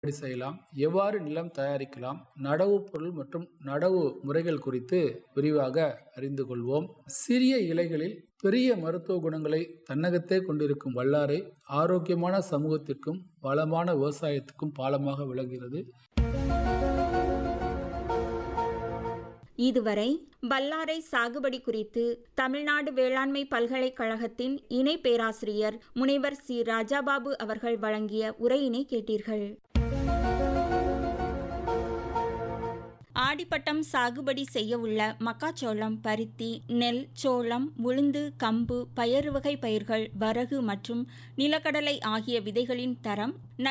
எப்படி செய்யலாம் எவ்வாறு நிலம் தயாரிக்கலாம் நடவு பொருள் மற்றும் நடவு முறைகள் குறித்து விரிவாக அறிந்து கொள்வோம் சிறிய இலைகளில் பெரிய மருத்துவ குணங்களை தன்னகத்தே கொண்டிருக்கும் வல்லாரை ஆரோக்கியமான சமூகத்திற்கும் வளமான விவசாயத்துக்கும் பாலமாக விளங்குகிறது இதுவரை வல்லாரை சாகுபடி குறித்து தமிழ்நாடு வேளாண்மை பல்கலைக்கழகத்தின் இணை பேராசிரியர் முனைவர் சி ராஜாபாபு அவர்கள் வழங்கிய உரையினை கேட்டீர்கள் ஆடிப்பட்டம் சாகுபடி செய்ய உள்ள மக்காச்சோளம் பருத்தி நெல் சோளம் உளுந்து கம்பு பயறு வகை பயிர்கள் வரகு மற்றும் நிலக்கடலை ஆகிய விதைகளின் தரம்